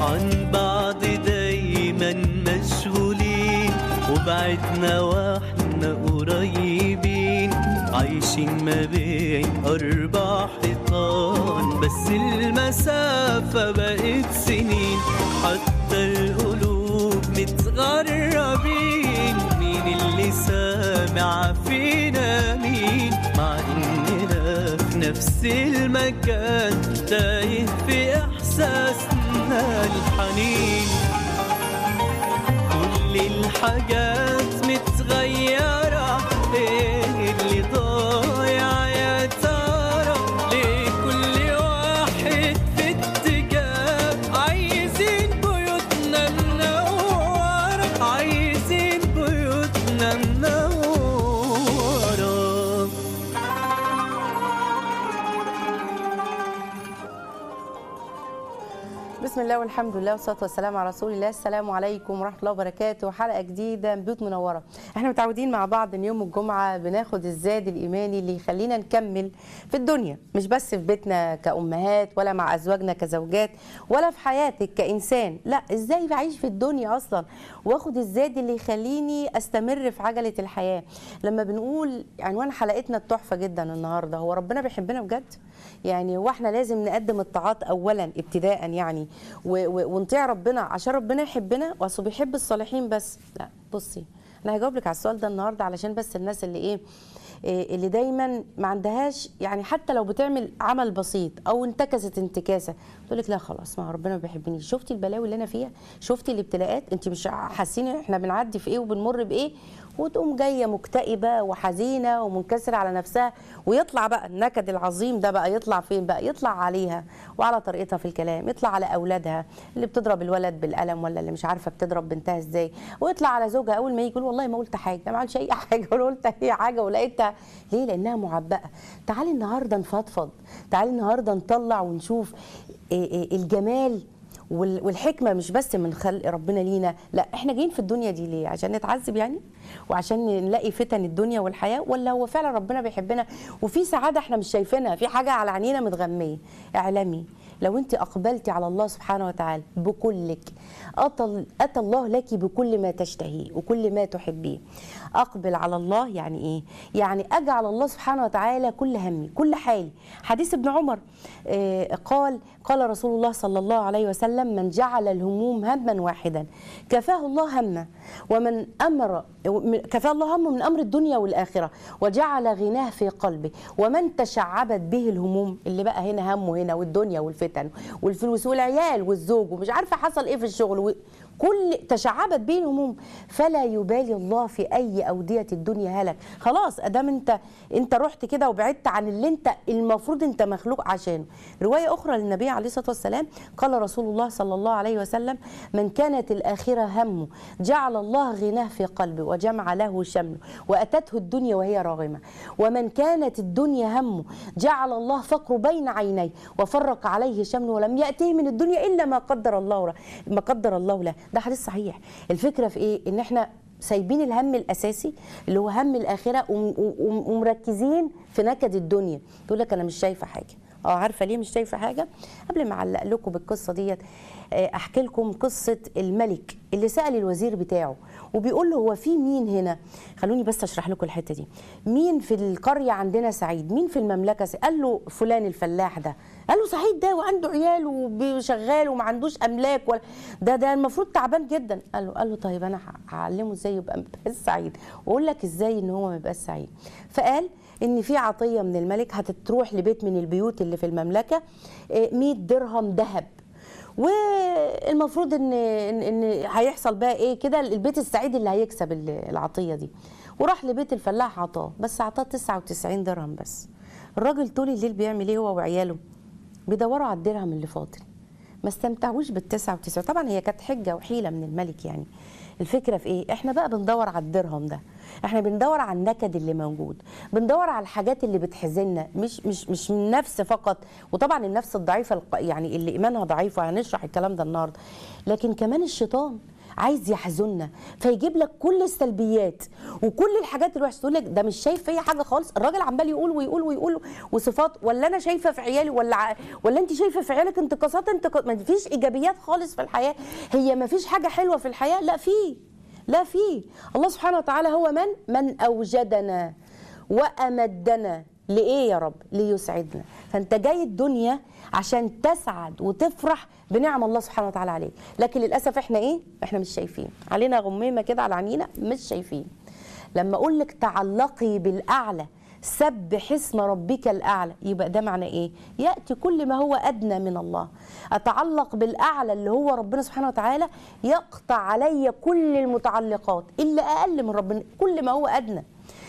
عن بعض دايما مشغولين وبعدنا واحنا قريبين عايشين ما بين أربع حيطان بس المسافة بقت سنين حتى القلوب متغربين مين اللي سامع فينا مين مع إننا في نفس المكان تايه في إحساسنا الحنين كل الحاجات متغيرة ايه اللي ضايع يا ترى ليه كل واحد في اتجاه عايزين بيوتنا منورة عايزين بيوتنا منورة بسم الله والحمد لله والصلاه والسلام على رسول الله السلام عليكم ورحمه الله وبركاته حلقه جديده من بيوت منوره احنا متعودين مع بعض ان يوم الجمعه بناخد الزاد الايماني اللي يخلينا نكمل في الدنيا مش بس في بيتنا كامهات ولا مع ازواجنا كزوجات ولا في حياتك كانسان لا ازاي بعيش في الدنيا اصلا واخد الزاد اللي يخليني استمر في عجله الحياه لما بنقول عنوان حلقتنا التحفه جدا النهارده هو ربنا بيحبنا بجد يعني هو احنا لازم نقدم الطاعات اولا ابتداء يعني و- و- ونطيع ربنا عشان ربنا يحبنا واصل بيحب الصالحين بس لا بصي انا هجاوب لك على السؤال ده النهارده علشان بس الناس اللي ايه إيه اللي دايما ما عندهاش يعني حتى لو بتعمل عمل بسيط او انتكست انتكاسه تقول لك لا خلاص ما ربنا ما بيحبنيش شفتي البلاوي اللي انا فيها شفتي الابتلاءات انت مش حاسين احنا بنعدي في ايه وبنمر بايه وتقوم جايه مكتئبه وحزينه ومنكسره على نفسها ويطلع بقى النكد العظيم ده بقى يطلع فين بقى يطلع عليها وعلى طريقتها في الكلام يطلع على اولادها اللي بتضرب الولد بالقلم ولا اللي مش عارفه بتضرب بنتها ازاي ويطلع على زوجها اول ما يجي يقول والله ما قلت حاجه ما عملتش اي حاجه ولا قلت اي حاجه ولقيتها ليه لانها معبأه تعالي النهارده نفضفض تعالي النهارده نطلع ونشوف إيه إيه الجمال وال- والحكمه مش بس من خلق ربنا لينا لا احنا جايين في الدنيا دي ليه عشان نتعذب يعني وعشان نلاقي فتن الدنيا والحياه ولا هو فعلا ربنا بيحبنا وفي سعاده احنا مش شايفينها في حاجه على عينينا متغميه اعلمي لو انت اقبلتي على الله سبحانه وتعالى بكلك أتى أتى الله لك بكل ما تشتهيه وكل ما تحبيه أقبل على الله يعني إيه؟ يعني أجعل الله سبحانه وتعالى كل همي كل حالي حديث ابن عمر آه، قال قال رسول الله صلى الله عليه وسلم من جعل الهموم هما واحدا كفاه الله همه ومن أمر كفاه الله همه من أمر الدنيا والآخرة وجعل غناه في قلبه ومن تشعبت به الهموم اللي بقى هنا همه هنا والدنيا والفتن والفلوس والعيال والزوج ومش عارفة حصل إيه في الشغل و- كل تشعبت به الهموم فلا يبالي الله في اي اوديه الدنيا هلك خلاص ادام انت انت رحت كده وبعدت عن اللي انت المفروض انت مخلوق عشانه روايه اخرى للنبي عليه الصلاه والسلام قال رسول الله صلى الله عليه وسلم من كانت الاخره همه جعل الله غناه في قلبه وجمع له شمله واتته الدنيا وهي راغمه ومن كانت الدنيا همه جعل الله فقره بين عينيه وفرق عليه شمله ولم ياته من الدنيا الا ما قدر الله ما قدر الله له ده حديث صحيح الفكره في ايه ان احنا سايبين الهم الاساسي اللي هو هم الاخره وم- وم- ومركزين في نكد الدنيا تقول لك انا مش شايفه حاجه اه عارفه ليه مش شايفه حاجه قبل ما اعلق لكم بالقصه ديت آه، احكي لكم قصه الملك اللي سال الوزير بتاعه وبيقول له هو في مين هنا خلوني بس اشرح لكم الحته دي مين في القريه عندنا سعيد مين في المملكه سعيد؟ قال له فلان الفلاح ده قال له سعيد ده وعنده عيال وشغال وما عندوش املاك ولا ده ده المفروض تعبان جدا قال له قال له طيب انا ه- هعلمه ازاي يبقى بس سعيد واقول لك ازاي ان هو ما يبقاش سعيد فقال ان في عطيه من الملك هتتروح لبيت من البيوت اللي في المملكه آه، 100 درهم ذهب والمفروض ان ان إن هيحصل بقى ايه كده البيت السعيد اللي هيكسب ال- العطيه دي وراح لبيت الفلاح عطاه بس عطاه 99 درهم بس الراجل طول الليل بيعمل ايه هو وعياله بيدوروا على الدرهم اللي فاضل ما استمتعوش بال 99 طبعا هي كانت حجه وحيله من الملك يعني الفكره في ايه احنا بقى بندور على الدرهم ده احنا بندور على النكد اللي موجود بندور على الحاجات اللي بتحزننا مش مش مش من النفس فقط وطبعا النفس الضعيفه الق- يعني اللي ايمانها ضعيف وهنشرح الكلام ده النهارده لكن كمان الشيطان عايز يحزننا فيجيب لك كل السلبيات وكل الحاجات الوحشه تقول لك ده مش شايف فيا حاجه خالص الراجل عمال يقول ويقول ويقول وصفات ولا انا شايفه في عيالي ولا ع- ولا انت شايفه في عيالك انتقاصات انتقاص ما فيش ايجابيات خالص في الحياه هي ما فيش حاجه حلوه في الحياه لا في لا في الله سبحانه وتعالى هو من من اوجدنا وامدنا لايه يا رب ليسعدنا فانت جاي الدنيا عشان تسعد وتفرح بنعم الله سبحانه وتعالى عليك لكن للاسف احنا ايه احنا مش شايفين علينا غميمه كده على عينينا مش شايفين لما اقول لك تعلقي بالاعلى سبح اسم ربك الاعلى يبقى ده معنى ايه ياتي كل ما هو ادنى من الله اتعلق بالاعلى اللي هو ربنا سبحانه وتعالى يقطع علي كل المتعلقات الا اقل من ربنا كل ما هو ادنى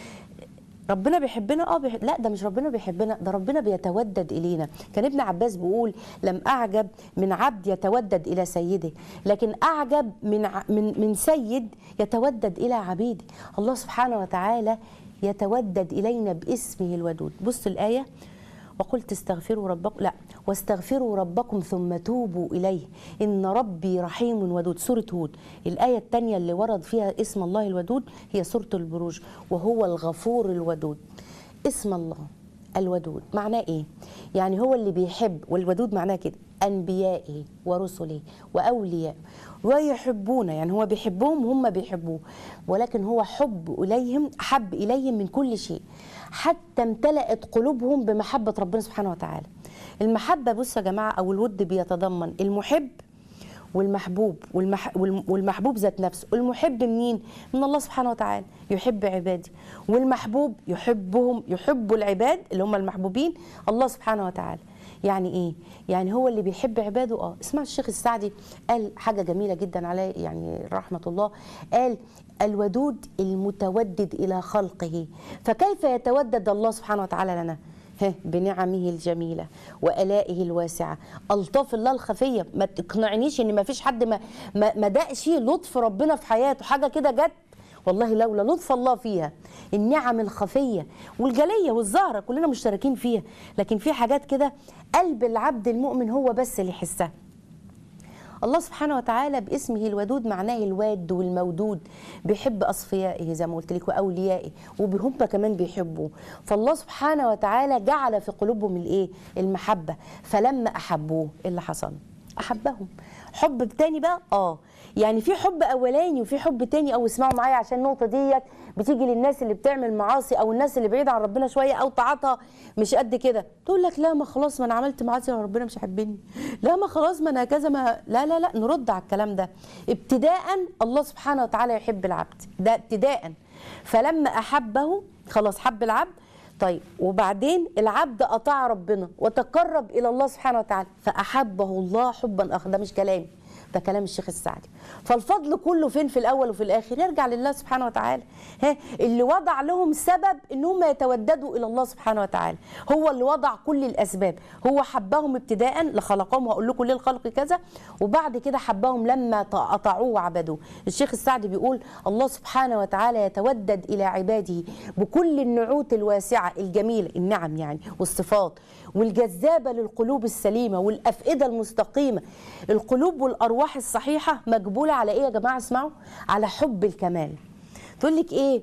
ربنا بيحبنا اه بيحب... لا ده مش ربنا بيحبنا ده ربنا بيتودد الينا كان ابن عباس بيقول لم اعجب من عبد يتودد الى سيده لكن اعجب من ع... من من سيد يتودد الى عبيده الله سبحانه وتعالى يتودد الينا باسمه الودود بص الايه وقلت استغفروا ربكم لا واستغفروا ربكم ثم توبوا اليه ان ربي رحيم ودود سوره هود الايه الثانيه اللي ورد فيها اسم الله الودود هي سوره البروج وهو الغفور الودود اسم الله الودود معناه ايه يعني هو اللي بيحب والودود معناه كده انبيائه ورسله واولياء ويحبون يعني هو بيحبهم هم بيحبوه ولكن هو حب اليهم احب اليهم من كل شيء حتى امتلأت قلوبهم بمحبه ربنا سبحانه وتعالى المحبه بصوا يا جماعه او الود بيتضمن المحب والمحبوب والمح والم- والمحبوب ذات نفسه المحب منين من الله سبحانه وتعالى يحب عبادي والمحبوب يحبهم يحب العباد اللي هم المحبوبين الله سبحانه وتعالى يعني ايه يعني هو اللي بيحب عباده اه اسمع الشيخ السعدي قال حاجه جميله جدا عليه يعني رحمه الله قال الودود المتودد الى خلقه فكيف يتودد الله سبحانه وتعالى لنا ها بنعمه الجميله والائه الواسعه الطاف الله الخفيه ما تقنعنيش ان ما فيش حد ما ما, ما دقش لطف ربنا في حياته حاجه كده جت والله لولا لطف الله فيها النعم الخفيه والجليه والزهره كلنا مشتركين فيها لكن في حاجات كده قلب العبد المؤمن هو بس اللي يحسها الله سبحانه وتعالى باسمه الودود معناه الواد والمودود بيحب اصفيائه زي ما قلت لك واوليائه وهم كمان بيحبوه فالله سبحانه وتعالى جعل في قلوبهم الايه المحبه فلما احبوه ايه اللي حصل احبهم حب تاني بقى اه يعني في حب اولاني وفي حب تاني او اسمعوا معايا عشان النقطه ديت بتيجي للناس اللي بتعمل معاصي او الناس اللي بعيده عن ربنا شويه او طاعتها مش قد كده تقول لك لا ما خلاص ما انا عملت معاصي ربنا مش هيحبني لا ما خلاص ما انا كذا ما لا لا لا نرد على الكلام ده ابتداء الله سبحانه وتعالى يحب العبد ده ابتداء فلما احبه خلاص حب العبد طيب وبعدين العبد اطاع ربنا وتقرب الى الله سبحانه وتعالى فاحبه الله حبا اخر ده مش كلامي ده كلام الشيخ السعدي فالفضل كله فين في الاول وفي الاخر يرجع لله سبحانه وتعالى ها اللي وضع لهم سبب ان هم يتوددوا الى الله سبحانه وتعالى هو اللي وضع كل الاسباب هو حبهم ابتداء لخلقهم وهقول لكم ليه الخلق كذا وبعد كده حبهم لما اطاعوه وعبدوه الشيخ السعدي بيقول الله سبحانه وتعالى يتودد الى عباده بكل النعوت الواسعه الجميله النعم يعني والصفات والجذابه للقلوب السليمه والافئده المستقيمه القلوب والارواح الصحيحه مجبوله على ايه يا جماعه اسمعوا على حب الكمال تقول لك ايه,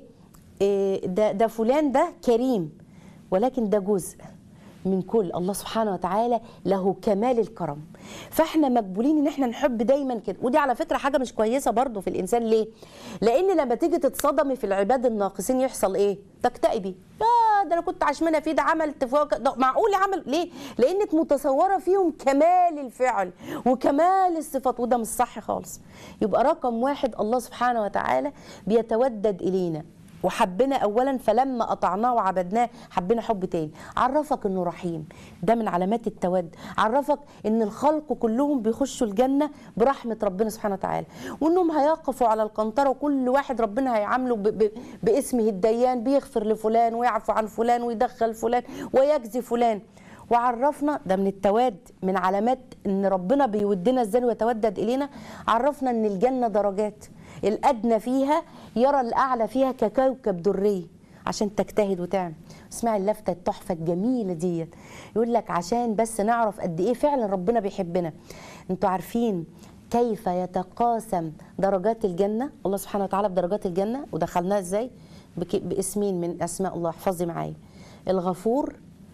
إيه ده ده فلان ده كريم ولكن ده جزء من كل الله سبحانه وتعالى له كمال الكرم فاحنا مقبولين ان احنا نحب دايما كده ودي على فكره حاجه مش كويسه برضو في الانسان ليه لان لما تيجي تتصدمي في العباد الناقصين يحصل ايه تكتئبي لا ده انا كنت عشمانه فيه ده عمل تفوق ده معقول عمل ليه لانك متصوره فيهم كمال الفعل وكمال الصفات وده مش صح خالص يبقى رقم واحد الله سبحانه وتعالى بيتودد الينا وحبنا اولا فلما اطعناه وعبدناه حبنا حب تاني عرفك انه رحيم ده من علامات التود عرفك ان الخلق كلهم بيخشوا الجنه برحمه ربنا سبحانه وتعالى وانهم هيقفوا على القنطره وكل واحد ربنا هيعامله ب- ب- باسمه الديان بيغفر لفلان ويعفو عن فلان ويدخل فلان ويجزي فلان وعرفنا ده من التواد من علامات ان ربنا بيودنا ازاي ويتودد الينا عرفنا ان الجنه درجات الادنى فيها يرى الاعلى فيها ككوكب دري عشان تجتهد وتعمل اسمعي اللفته التحفه الجميله ديت يقول لك عشان بس نعرف قد ايه فعلا ربنا بيحبنا انتوا عارفين كيف يتقاسم درجات الجنه الله سبحانه وتعالى بدرجات الجنه ودخلناها ازاي بك- باسمين من اسماء الله احفظي معايا الغفور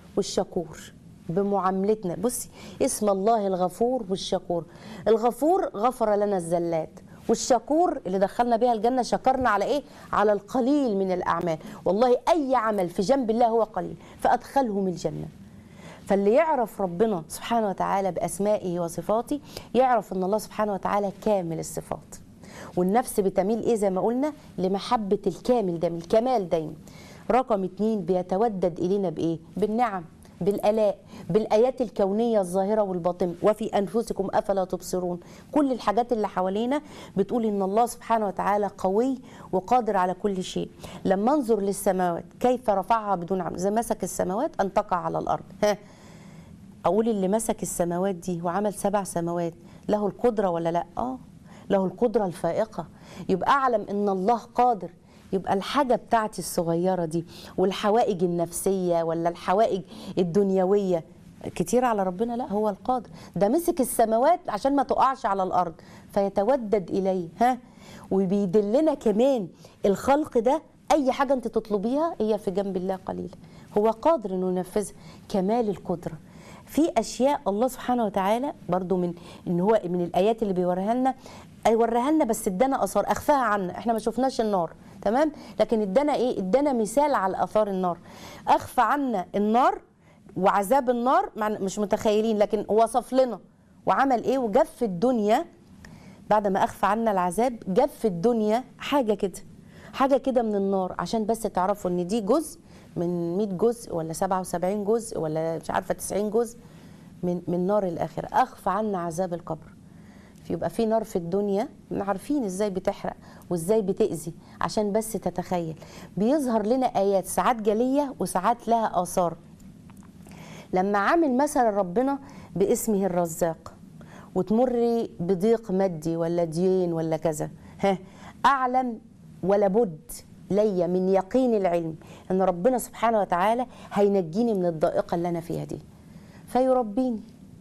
والشكور بمعاملتنا بصي اسم الله الغفور والشكور الغفور غفر لنا الزلات والشكور اللي دخلنا بيها الجنة شكرنا على ايه على القليل من الأعمال والله أي عمل في جنب الله هو قليل فأدخلهم الجنة فاللي يعرف ربنا سبحانه وتعالى بأسمائه وصفاته يعرف أن الله سبحانه وتعالى كامل الصفات والنفس بتميل ايه زي ما قلنا لمحبة الكامل ده من الكمال دايما رقم اتنين بيتودد إلينا بإيه بالنعم بالآلاء بالآيات الكونية الظاهرة والباطنة وفي أنفسكم أفلا تبصرون كل الحاجات اللي حوالينا بتقول إن الله سبحانه وتعالى قوي وقادر على كل شيء لما انظر للسماوات كيف رفعها بدون عمل زي مسك السماوات أن تقع على الأرض ها اقول اللي مسك السماوات دي وعمل سبع سماوات له القدره ولا لا اه له القدره الفائقه يبقى اعلم ان الله قادر يبقى الحاجه بتاعتي الصغيره دي والحوائج النفسيه ولا الحوائج الدنيويه كتير على ربنا لا هو القادر ده مسك السماوات عشان ما تقعش على الارض فيتودد اليه ها وبيدلنا كمان الخلق ده اي حاجه انت تطلبيها هي في جنب الله قليله هو قادر انه ينفذها كمال القدره في اشياء الله سبحانه وتعالى برضو من ان هو من الايات اللي بيوريها لنا يوريها لنا بس ادانا اثار اخفاها عنا احنا ما شفناش النار تمام لكن ادانا ايه ادانا مثال على اثار النار اخفى عنا النار وعذاب النار مع- مش متخيلين لكن وصف لنا وعمل ايه وجاب في الدنيا بعد ما اخفى عنا العذاب جاب في الدنيا حاجه كده حاجه كده من النار عشان بس تعرفوا ان دي جزء من 100 جزء ولا 77 جزء ولا مش عارفه 90 جزء من من نار الاخره اخفى عنا عذاب القبر يبقى في نار في الدنيا احنا عارفين ازاي بتحرق وازاي بتأذي عشان بس تتخيل بيظهر لنا ايات ساعات جليه وساعات لها اثار لما عامل مثلا ربنا باسمه الرزاق وتمري بضيق مادي ولا دين ولا كذا ها اعلم ولا بد ليا من يقين العلم ان ربنا سبحانه وتعالى هينجيني من الضائقه اللي انا فيها دي فيربيني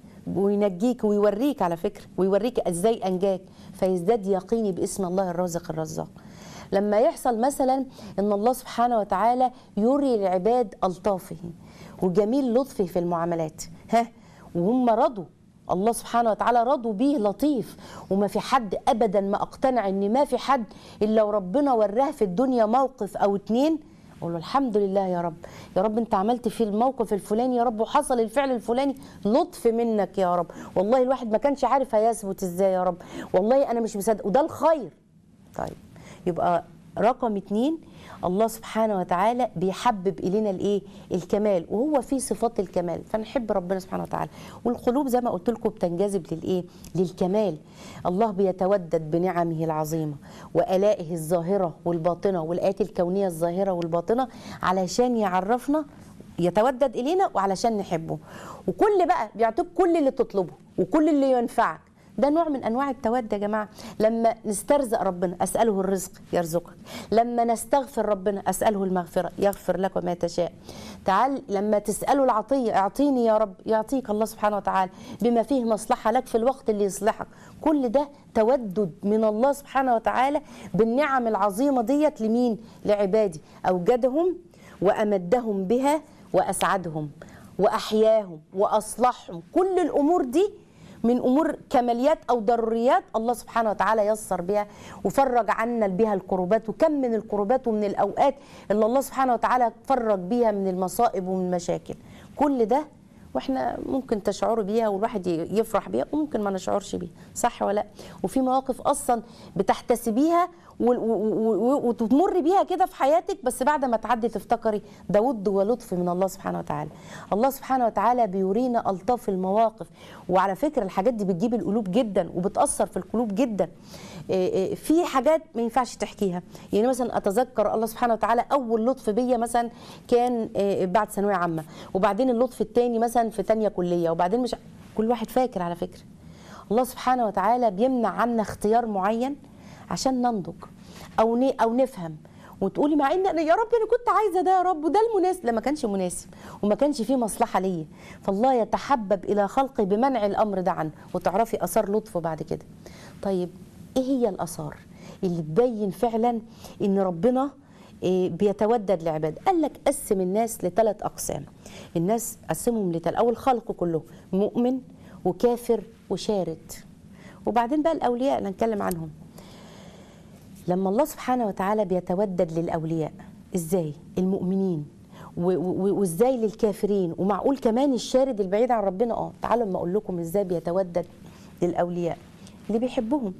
وينجيك ويوريك على فكره ويوريك ازاي انجاك فيزداد يقيني باسم الله الرازق الرزاق لما يحصل مثلا ان الله سبحانه وتعالى يري العباد الطافه وجميل لطفه في المعاملات ها وهم رضوا الله سبحانه وتعالى رضوا بيه لطيف وما في حد ابدا ما اقتنع ان ما في حد الا وربنا وراه في الدنيا موقف او اتنين اقول له الحمد لله يا رب يا رب انت عملت في الموقف الفلاني يا رب وحصل الفعل الفلاني لطف منك يا رب والله الواحد ما كانش عارف هيثبت ازاي يا رب والله انا مش مصدق وده الخير طيب يبقى رقم اتنين الله سبحانه وتعالى بيحبب الينا الايه الكمال وهو في صفات الكمال فنحب ربنا سبحانه وتعالى والقلوب زي ما قلت لكم بتنجذب للايه للكمال الله بيتودد بنعمه العظيمه والائه الظاهره والباطنه والايات الكونيه الظاهره والباطنه علشان يعرفنا يتودد الينا وعلشان نحبه وكل بقى بيعطيك كل اللي تطلبه وكل اللي ينفعك ده نوع من انواع التود يا جماعه لما نسترزق ربنا اساله الرزق يرزقك لما نستغفر ربنا اساله المغفره يغفر لك وما تشاء تعال لما تساله العطيه اعطيني يا رب يعطيك الله سبحانه وتعالى بما فيه مصلحه لك في الوقت اللي يصلحك كل ده تودد من الله سبحانه وتعالى بالنعم العظيمه ديت لمين لعبادي اوجدهم وامدهم بها واسعدهم واحياهم واصلحهم كل الامور دي من امور كماليات او ضروريات الله سبحانه وتعالى يسر بها وفرج عنا بها الكروبات وكم من الكروبات ومن الاوقات اللي الله سبحانه وتعالى فرج بيها من المصائب ومن المشاكل كل ده واحنا ممكن تشعروا بيها والواحد يفرح بيها وممكن ما نشعرش بيها صح ولا لا وفي مواقف اصلا بتحتسبيها و- و- و- وتمر بيها كده في حياتك بس بعد ما تعدي تفتكري ده ود ولطف من الله سبحانه وتعالى الله سبحانه وتعالى بيورينا الطاف المواقف وعلى فكره الحاجات دي بتجيب القلوب جدا وبتاثر في القلوب جدا إيه إيه في حاجات ما ينفعش تحكيها يعني مثلا اتذكر الله سبحانه وتعالى اول لطف بيا مثلا كان إيه بعد ثانويه عامه وبعدين اللطف الثاني مثلا في ثانيه كليه وبعدين مش كل واحد فاكر على فكره الله سبحانه وتعالى بيمنع عنا اختيار معين عشان ننضج او ن- او نفهم وتقولي مع ان أنا يا رب انا كنت عايزه ده يا رب وده المناسب لا ما كانش مناسب وما كانش فيه مصلحه ليا فالله يتحبب الى خلقه بمنع الامر ده عنه وتعرفي اثار لطفه بعد كده طيب ايه هي الاثار اللي تبين فعلا ان ربنا إيه، بيتودد لعباد قال لك قسم الناس لثلاث اقسام الناس قسمهم لثلاث اول خلقه كله مؤمن وكافر وشارد وبعدين بقى الاولياء اللي هنتكلم عنهم لما الله سبحانه وتعالى بيتودد للاولياء ازاي المؤمنين و- و- وازاي للكافرين ومعقول كمان الشارد البعيد عن ربنا اه تعالوا اما اقول لكم ازاي بيتودد للاولياء اللي بيحبهم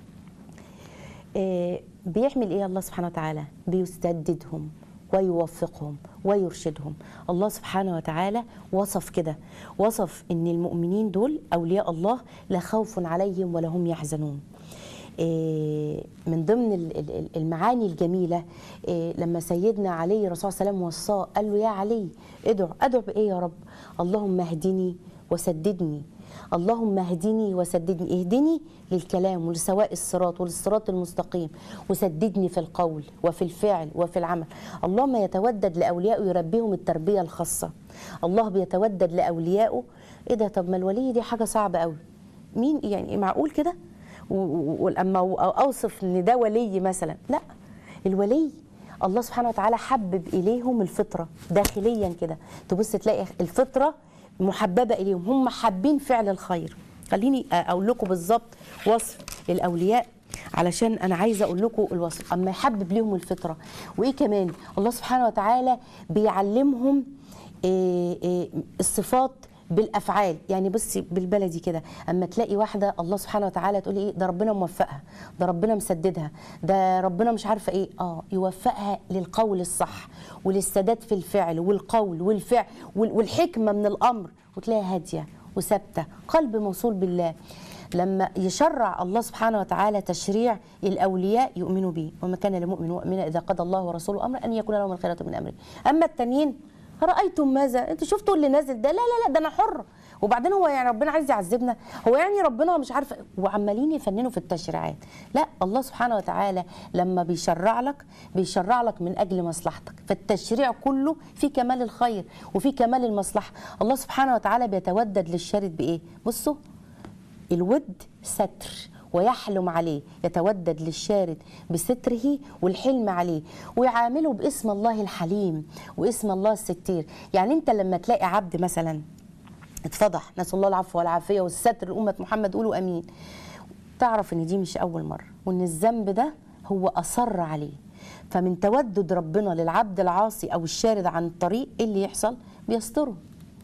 آه، بيعمل ايه الله سبحانه وتعالى بيسددهم ويوفقهم ويرشدهم الله سبحانه وتعالى وصف كده وصف ان المؤمنين دول اولياء الله لا خوف عليهم ولا هم يحزنون آه، من ضمن ال- ال- ال- المعاني الجميله آه، لما سيدنا علي الرسول صلى الله عليه وسلم وصاه قال له يا علي ادعو ادعو بايه يا رب اللهم اهدني وسددني اللهم اهدني وسددني اهدني للكلام ولسواء الصراط وللصراط المستقيم وسددني في القول وفي الفعل وفي العمل اللهم يتودد لاوليائه يربيهم التربيه الخاصه الله بيتودد لاوليائه ايه ده طب ما الولي دي حاجه صعبه قوي مين يعني معقول كده و- و- ولما اوصف ان ده ولي مثلا لا الولي الله سبحانه وتعالى حبب اليهم الفطره داخليا كده تبص تلاقي الفطره محببه اليهم هم حابين فعل الخير خليني اقول لكم بالظبط وصف للاولياء علشان انا عايزه اقول لكم الوصف اما يحبب ليهم الفطره وايه كمان الله سبحانه وتعالى بيعلمهم إيه إيه الصفات بالافعال يعني بصي بالبلدي كده اما تلاقي واحده الله سبحانه وتعالى تقول ايه ده ربنا موفقها ده ربنا مسددها ده ربنا مش عارفه ايه اه يوفقها للقول الصح وللسداد في الفعل والقول والفعل وال- والحكمه من الامر وتلاقيها هاديه وثابته قلب موصول بالله لما يشرع الله سبحانه وتعالى تشريع الاولياء يؤمنوا به وما كان لمؤمن مؤمنا اذا قضى الله ورسوله امرا ان يكون لهم الخيره من امره اما التانيين رايتم ماذا انتوا شفتوا اللي نازل ده لا لا لا ده انا حر وبعدين هو يعني ربنا عايز يعذبنا هو يعني ربنا مش عارف وعمالين يفننوا في التشريعات لا الله سبحانه وتعالى لما بيشرع لك بيشرع لك من اجل مصلحتك فالتشريع كله في كمال الخير وفي كمال المصلحه الله سبحانه وتعالى بيتودد للشارد بايه بصوا الود ستر ويحلم عليه يتودد للشارد بستره والحلم عليه ويعامله باسم الله الحليم واسم الله الستير يعني انت لما تلاقي عبد مثلا اتفضح نسال الله العفو والعافيه والستر لامه محمد قولوا امين تعرف ان دي مش اول مره وان الذنب ده هو اصر عليه فمن تودد ربنا للعبد العاصي او الشارد عن الطريق ايه اللي يحصل بيستره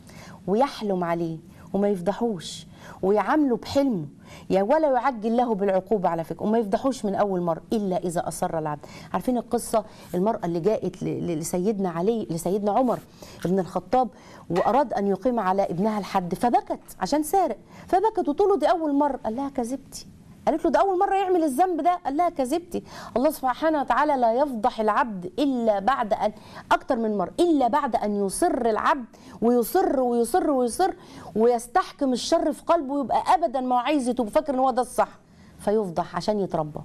ويحلم عليه وما يفضحوش ويعامله بحلمه يا ولا يعجل له بالعقوبة على فكرة وما يفضحوش من أول مرة إلا إذا أصر العبد عارفين القصة المرأة اللي جاءت ل- ل- لسيدنا علي لسيدنا عمر بن الخطاب وأراد أن يقيم على ابنها الحد فبكت عشان سارق فبكت وتقول له دي أول مرة قال لها كذبتي قالت له ده اول مره يعمل الذنب ده قال لها كذبتي الله سبحانه وتعالى لا يفضح العبد الا بعد ان اكتر من مره الا بعد ان يصر العبد ويصر ويصر ويصر ويستحكم الشر في قلبه ويبقى ابدا ما هو عايز يتوب فاكر ان هو ده الصح فيفضح عشان يتربى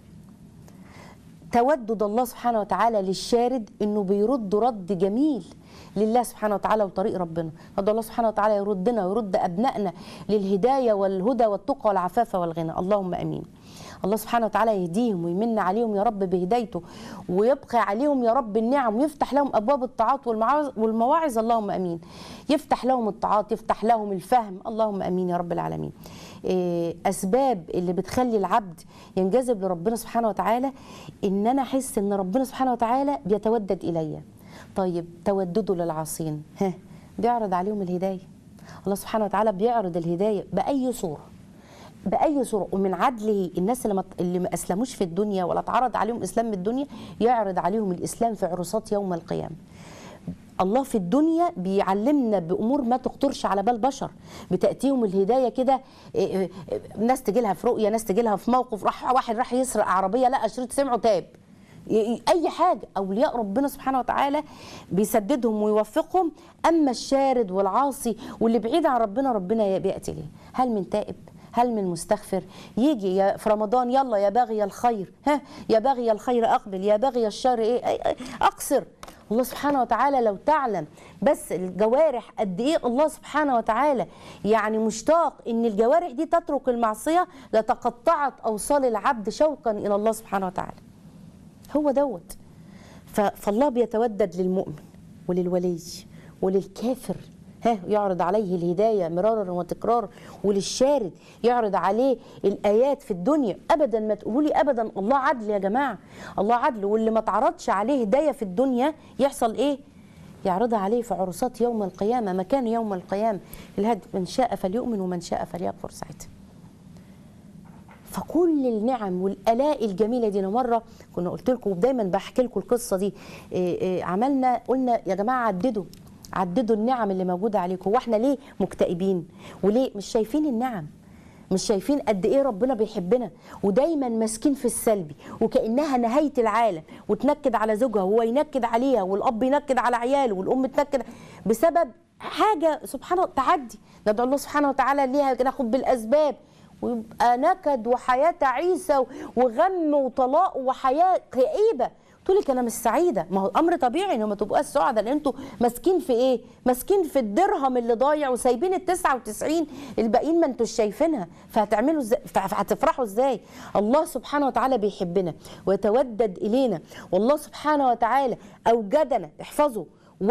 تودد الله سبحانه وتعالى للشارد انه بيرد رد جميل لله سبحانه وتعالى وطريق ربنا هذا الله سبحانه وتعالى يردنا ويرد ابنائنا للهدايه والهدى والتقى والعفاف والغنى اللهم امين الله سبحانه وتعالى يهديهم ويمن عليهم يا رب بهدايته ويبقي عليهم يا رب النعم ويفتح لهم ابواب الطاعات والمعاوز- والمواعظ اللهم امين يفتح لهم الطاعات يفتح لهم الفهم اللهم امين يا رب العالمين إيه، اسباب اللي بتخلي العبد ينجذب لربنا سبحانه وتعالى ان انا احس ان ربنا سبحانه وتعالى بيتودد الي طيب تودده للعاصين ها بيعرض عليهم الهدايه الله سبحانه وتعالى بيعرض الهدايه باي صوره باي صوره ومن عدله الناس اللي ما اللي ما اسلموش في الدنيا ولا اتعرض عليهم اسلام من الدنيا يعرض عليهم الاسلام في عرصات يوم القيامه الله في الدنيا بيعلمنا بامور ما تخطرش على بال بشر بتاتيهم الهدايه كده إيه إيه إيه، ناس تجي لها في رؤيه ناس تجي لها في موقف راح واحد راح يسرق عربيه لقى شريط سمعه تاب ي- ي- اي حاجه اولياء ربنا سبحانه وتعالى بيسددهم ويوفقهم اما الشارد والعاصي واللي بعيد عن ربنا ربنا بياتي ليه هل من تائب هل من مستغفر يجي يا في رمضان يلا يا باغي الخير ها يا باغي الخير اقبل يا باغي الشر ايه أي- أي- اقصر الله سبحانه وتعالى لو تعلم بس الجوارح قد ايه الله سبحانه وتعالى يعني مشتاق ان الجوارح دي تترك المعصيه لتقطعت اوصال العبد شوقا الى الله سبحانه وتعالى هو دوت ف- فالله بيتودد للمؤمن وللولي وللكافر ها يعرض عليه الهداية مرارا وتكرارا وللشارد يعرض عليه الآيات في الدنيا أبدا ما تقولوا لي أبدا الله عدل يا جماعة الله عدل واللي ما تعرضش عليه هداية في الدنيا يحصل إيه يعرضها عليه في عرصات يوم القيامة مكان يوم القيامة الهدي من شاء فليؤمن ومن شاء فليكفر ساعتها فكل النعم والالاء الجميله دي انا مره كنا قلت لكم ودايما بحكي لكم القصه دي إيه إيه عملنا قلنا يا جماعه عددوا عددوا النعم اللي موجوده عليكم هو احنا ليه مكتئبين وليه مش شايفين النعم مش شايفين قد ايه ربنا بيحبنا ودايما ماسكين في السلبي وكانها نهايه العالم وتنكد على زوجها وهو ينكد عليها والاب ينكد على عياله والام تنكد بسبب حاجه سبحان الله تعدي ندعو الله سبحانه وتعالى ليها ناخد بالاسباب ويبقى نكد وحياه تعيسه وغم وطلاق وحياه كئيبه تقول لك انا مش سعيده ما هو امر طبيعي ان ما تبقاش سعداء لان انتوا ماسكين في ايه ماسكين في الدرهم اللي ضايع وسايبين ال 99 الباقيين ما انتوش شايفينها فهتعملوا ازاي فهتفرحوا ازاي الله سبحانه وتعالى بيحبنا ويتودد الينا والله سبحانه وتعالى اوجدنا احفظوا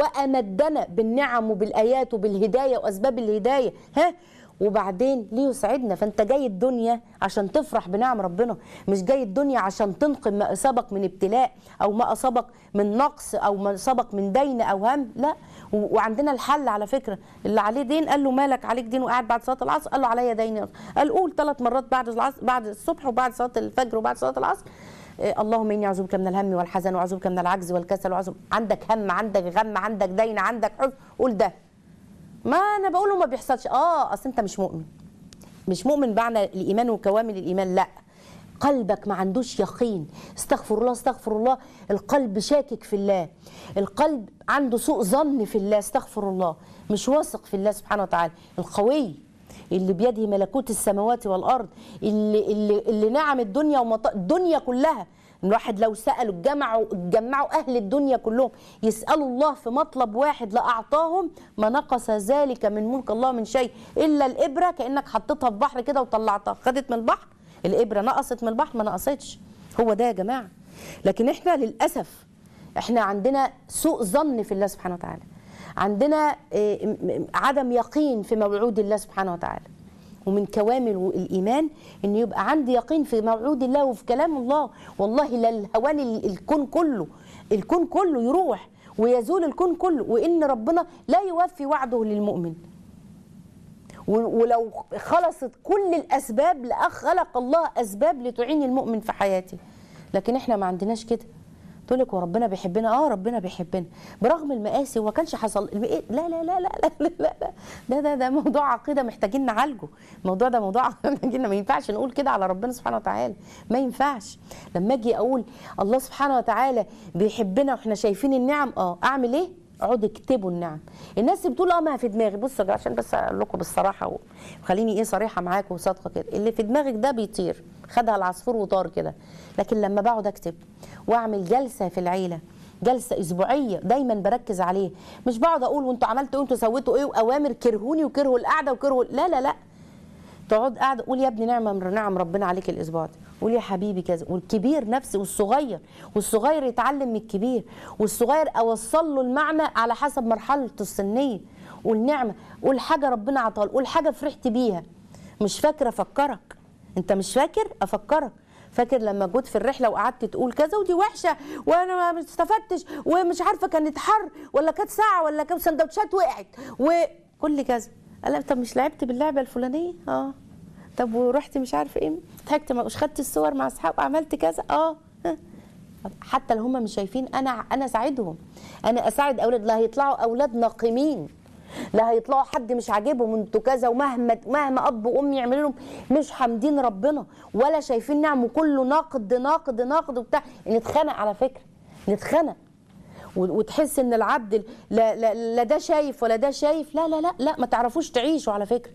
وامدنا بالنعم وبالايات وبالهدايه واسباب الهدايه ها وبعدين ليه يسعدنا فانت جاي الدنيا عشان تفرح بنعم ربنا مش جاي الدنيا عشان تنقم ما اصابك من ابتلاء او ما اصابك من نقص او ما اصابك من دين او هم لا و- وعندنا الحل على فكره اللي عليه دين قال له مالك عليك دين وقاعد بعد صلاه العصر قال له عليا دين قال قول ثلاث مرات بعد العصر بعد الصبح وبعد صلاه الفجر وبعد صلاه العصر إيه، اللهم اني اعوذ بك من الهم والحزن واعوذ بك من العجز والكسل واعوذ عندك هم عندك غم عندك دين عندك حزن قول ده ما انا بقوله ما بيحصلش اه اصل انت مش مؤمن مش مؤمن معنى الايمان وكوامل الايمان لا قلبك ما عندوش يقين استغفر الله استغفر الله القلب شاكك في الله القلب عنده سوء ظن في الله استغفر الله مش واثق في الله سبحانه وتعالى القوي اللي بيده ملكوت السماوات والارض اللي اللي اللي نعم الدنيا ومط... الدنيا كلها الواحد لو سالوا جمعوا جمعوا اهل الدنيا كلهم يسالوا الله في مطلب واحد لاعطاهم ما نقص ذلك من ملك الله من شيء الا الابره كانك حطيتها في بحر كده وطلعتها خدت من البحر الابره نقصت من البحر ما نقصتش هو ده يا جماعه لكن احنا للاسف احنا عندنا سوء ظن في الله سبحانه وتعالى عندنا آه، م- م- عدم يقين في موعود الله سبحانه وتعالى ومن كوامل الايمان ان يبقى عندي يقين في موعود الله وفي كلام الله والله لا الهوان ال- الكون كله الكون كله يروح ويزول الكون كله وان ربنا لا يوفي وعده للمؤمن و- ولو خلصت كل الاسباب لخلق الله اسباب لتعين المؤمن في حياته لكن احنا ما عندناش كده تقول لك وربنا بيحبنا اه ربنا بيحبنا برغم المآسي هو كانش حصل لا لا لا لا لا لا لا لا ده ده ده موضوع عقيده محتاجين نعالجه الموضوع ده موضوع محتاجين ما ينفعش نقول كده على ربنا سبحانه وتعالى ما ينفعش لما اجي اقول الله سبحانه وتعالى بيحبنا واحنا شايفين النعم اه اعمل ايه اقعدوا اكتبوا النعم الناس اللي بتقول اه ما في دماغي بصوا يا جماعة عشان بس اقول لكم بالصراحه وخليني ايه صريحه معاكم وصادقه كده اللي في دماغك ده بيطير خدها العصفور وطار كده لكن لما بقعد اكتب واعمل جلسه في العيله جلسه اسبوعيه دايما بركز عليه مش بقعد اقول وانتوا عملتوا ايه وانتوا سويتوا ايه واوامر كرهوني وكرهوا القعده وكرهوا لا لا لا تقعد قاعده قول يا ابني نعمه من نعم ربنا عليك الاسبوع ده قول يا حبيبي كذا والكبير نفسه والصغير والصغير يتعلم من الكبير والصغير اوصل له المعنى على حسب مرحلته السنيه قول نعمه قول حاجه ربنا عطاها قول حاجه فرحت بيها مش فاكر افكرك انت مش فاكر افكرك فاكر لما جيت في الرحله وقعدت تقول كذا ودي وحشه وانا ما استفدتش ومش عارفه كانت حر ولا كانت ساعه ولا كام سندوتشات وقعت وكل كذا قال لها، طب مش لعبت باللعبه الفلانيه اه طب ورحت مش عارفه ايه ضحكت ما- مش خدت الصور مع اصحاب وعملت كذا اه ها. حتى لو هم مش شايفين انا انا اساعدهم انا اساعد اولاد لا هيطلعوا اولاد ناقمين لا هيطلعوا حد مش عاجبهم انتوا كذا ومهما مهما اب وام يعملوا لهم مش حامدين ربنا ولا شايفين نعم وكله ناقد ناقد ناقد وبتاع نتخانق على فكره نتخانق و- وتحس ان العبد لا, لا, لا ده شايف ولا ده شايف لا لا لا لا ما تعرفوش تعيشوا على فكره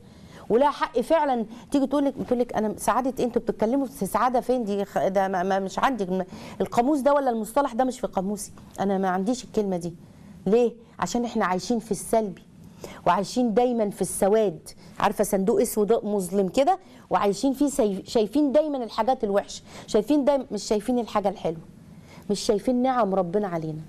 ولها حق فعلا تيجي تقول لك بتقول لك انا سعاده انتوا بتتكلموا في سعاده فين دي خ- ده ما ما مش عندي الم- القاموس ده ولا المصطلح ده مش في قاموسي انا ما عنديش الكلمه دي ليه عشان احنا عايشين في السلبي وعايشين دايما في السواد عارفه صندوق اسود مظلم كده وعايشين فيه سي- شايفين دايما الحاجات الوحشه شايفين دايما مش شايفين الحاجه الحلوه مش شايفين نعم ربنا علينا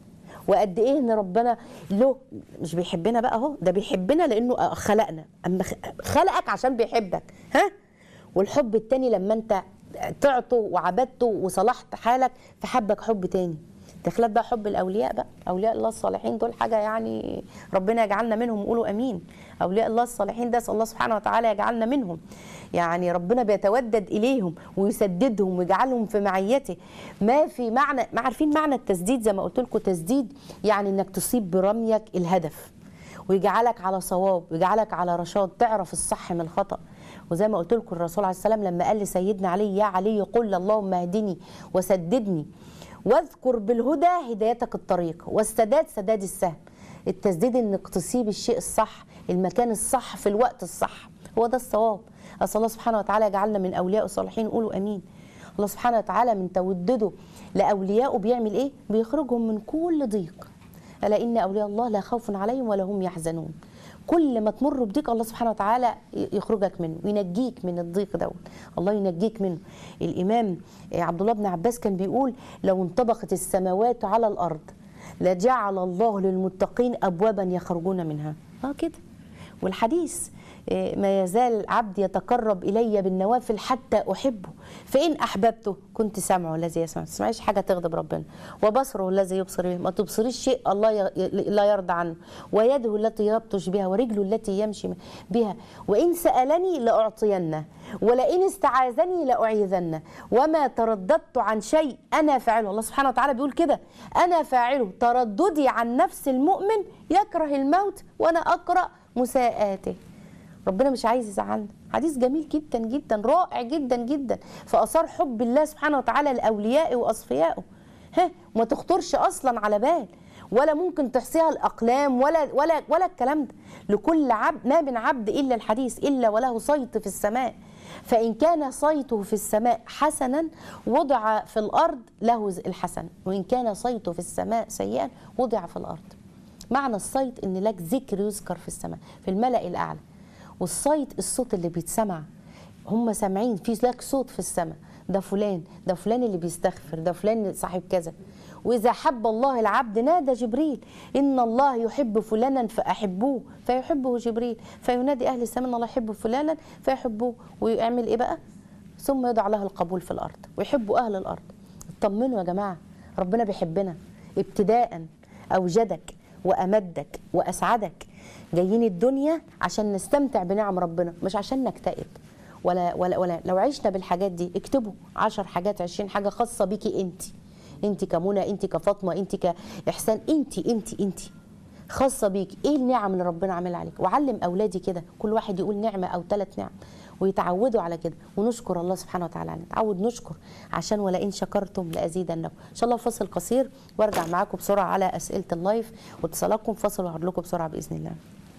وقد ايه ان ربنا له مش بيحبنا بقى اهو ده بيحبنا لانه خلقنا اما خ- خلقك عشان بيحبك ها والحب التاني لما انت تعطه وعبدته وصلحت حالك فحبك حب تاني دخلت بقى حب الاولياء بقى اولياء الله الصالحين دول حاجه يعني ربنا يجعلنا منهم قولوا امين اولياء الله الصالحين ده اسال الله سبحانه وتعالى يجعلنا منهم يعني ربنا بيتودد اليهم ويسددهم ويجعلهم في معيته ما في معنى ما عارفين معنى التسديد زي ما قلت لكم تسديد يعني انك تصيب برميك الهدف ويجعلك على صواب ويجعلك على رشاد تعرف الصح من الخطأ وزي ما قلت لكم الرسول عليه السلام لما قال لسيدنا علي يا علي قل اللهم اهدني وسددني واذكر بالهدى هدايتك الطريق والسداد سداد السهم التسديد انك تصيب الشيء الصح المكان الصح في الوقت الصح هو ده الصواب اسال الله سبحانه وتعالى يجعلنا من اولياء الصالحين قولوا امين الله سبحانه وتعالى من تودده لاوليائه بيعمل ايه بيخرجهم من كل ضيق الا ان اولياء الله لا خوف عليهم ولا هم يحزنون كل ما تمر بضيق الله سبحانه وتعالى يخرجك منه وينجيك من الضيق دوت الله ينجيك منه الامام عبد الله بن عباس كان بيقول لو انطبقت السماوات على الارض لجعل الله للمتقين ابوابا يخرجون منها اه كده والحديث إيه، ما يزال العبد يتقرب الي بالنوافل حتى احبه فان احببته كنت سمعه الذي يسمع ما تسمعيش حاجه تغضب ربنا وبصره الذي يبصر به ما تبصريش شيء الله ي- ي- لا يرضى عنه ويده التي يبطش بها ورجله التي يمشي بها وان سالني لاعطينه ولئن استعاذني لاعيذنه وما ترددت عن شيء انا فاعله الله سبحانه وتعالى بيقول كده انا فاعله ترددي عن نفس المؤمن يكره الموت وانا اقرا مساءاته ربنا مش عايز يزعلنا حديث جميل جدا جدا رائع جدا جدا في اثار حب الله سبحانه وتعالى لاوليائه واصفيائه ها وما تخطرش اصلا على بال ولا ممكن تحصيها الاقلام ولا ولا ولا الكلام ده لكل عبد ما من عبد الا الحديث الا وله صيت في السماء فان كان صيته في السماء حسنا وضع في الارض له الحسن وان كان صيته في السماء سيئا وضع في الارض معنى الصيت ان لك ذكر يذكر في السماء في الملأ الاعلى والصيت الصوت اللي بيتسمع هم سامعين في لك صوت في السماء ده فلان ده فلان اللي بيستغفر ده فلان صاحب كذا واذا حب الله العبد نادى جبريل ان الله يحب فلانا فاحبوه فيحبه جبريل فينادي اهل السماء ان الله يحب فلانا فيحبوه ويعمل ايه بقى ثم يضع له القبول في الارض ويحبوا اهل الارض اطمنوا يا جماعه ربنا بيحبنا ابتداء اوجدك وامدك واسعدك جايين الدنيا عشان نستمتع بنعم ربنا مش عشان نكتئب ولا ولا ولا لو عشنا بالحاجات دي اكتبوا 10 حاجات 20 حاجه خاصه بيكي انت انت كمنى انت كفاطمه انت كاحسان انت انت انت خاصه بيك ايه النعم اللي ربنا عاملها عليك وعلم اولادي كده كل واحد يقول نعمه او ثلاث نعم ويتعودوا على كده ونشكر الله سبحانه وتعالى نتعود نشكر عشان ولئن شكرتم لازيدنكم ان شاء الله فاصل قصير وارجع معاكم بسرعه على اسئله اللايف واتصالاتكم فاصل وهعرض لكم بسرعه باذن الله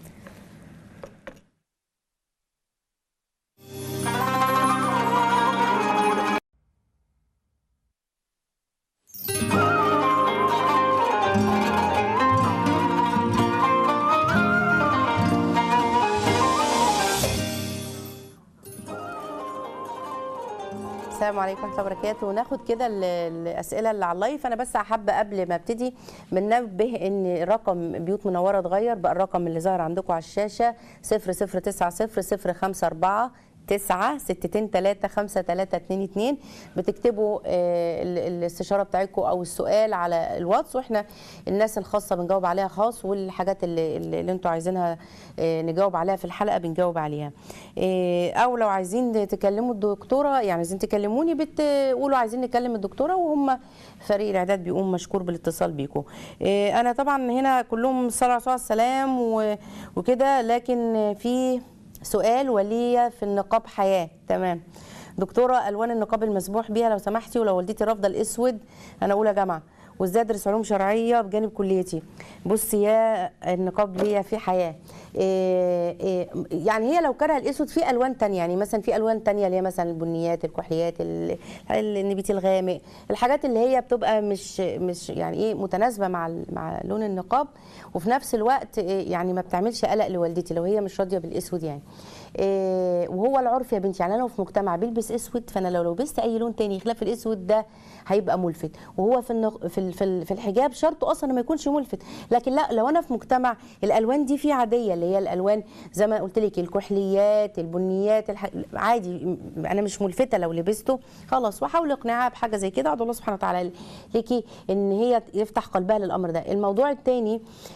السلام عليكم ورحمه الله وبركاته وناخد كده ال- الاسئله اللي على اللايف انا بس حابه قبل ما ابتدي بننبه ان رقم بيوت منوره اتغير بقى الرقم اللي ظاهر عندكم على الشاشه 0090 054 9 ستتين تلاتة خمسة تلاتة اتنين اتنين بتكتبوا آه، ال- الاستشارة بتاعتكم أو السؤال على الواتس وإحنا الناس الخاصة بنجاوب عليها خاص والحاجات اللي, اللي اللي انتوا عايزينها آه، نجاوب عليها في الحلقة بنجاوب عليها آه، أو لو عايزين تكلموا الدكتورة يعني عايزين تكلموني بتقولوا عايزين نكلم الدكتورة وهم فريق الإعداد بيقوم مشكور بالاتصال بيكم آه، أنا طبعا هنا كلهم صلوا على السلام و- وكده لكن في سؤال ولية في النقاب حياة تمام دكتورة ألوان النقاب المسموح بيها لو سمحتي ولو والدتي رافضة الأسود أنا أولى جامعة وازاي ادرس علوم شرعيه بجانب كليتي بص يا النقاب ليا في حياه إيه إيه يعني هي لو كره الاسود في الوان تانية يعني مثلا في الوان تانية اللي هي مثلا البنيات الكحليات ال- النبيتي الغامق الحاجات اللي هي بتبقى مش مش يعني ايه متناسبه مع ال- مع لون النقاب وفي نفس الوقت إيه يعني ما بتعملش قلق لوالدتي لو هي مش راضيه بالاسود يعني إيه وهو العرف يا بنتي يعني انا لو في مجتمع بيلبس اسود فانا لو لبست اي لون تاني خلاف الاسود ده هيبقى ملفت وهو في النق... في ال- في ال- في الحجاب شرطه اصلا ما يكونش ملفت لكن لا لو انا في مجتمع الالوان دي فيه عاديه اللي هي الالوان زي ما قلت لك الكحليات البنيات الح... عادي م- انا مش ملفته لو لبسته خلاص واحاول اقنعها بحاجه زي كده ادعو الله سبحانه وتعالى ليكي ان هي يفتح قلبها للامر ده الموضوع الثاني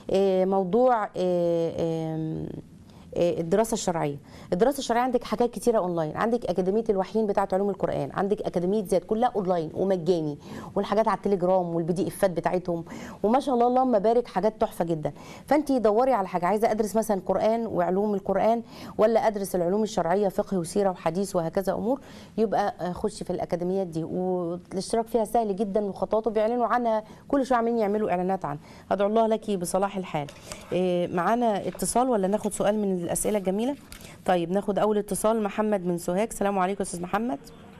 موضوع آه، آم، آه، الدراسه الشرعيه الدراسه الشرعيه عندك حاجات كتيره اونلاين عندك اكاديميه الوحيين بتاعه علوم القران عندك اكاديميه ذات كلها اونلاين ومجاني والحاجات على التليجرام والبي دي افات بتاعتهم وما شاء الله اللهم بارك حاجات تحفه جدا فانت دوري على حاجه عايزه ادرس مثلا قران وعلوم القران ولا ادرس العلوم الشرعيه فقه وسيره وحديث وهكذا امور يبقى آه، خشي في الاكاديميات دي والاشتراك فيها سهل جدا وخطواته بيعلنوا عنها كل شويه عاملين يعملوا اعلانات عنها ادعو الله لك بصلاح الحال إيه، معانا اتصال ولا ناخد سؤال من الاسئله الجميله طيب ناخد اول اتصال محمد من سوهاج السلام عليكم استاذ محمد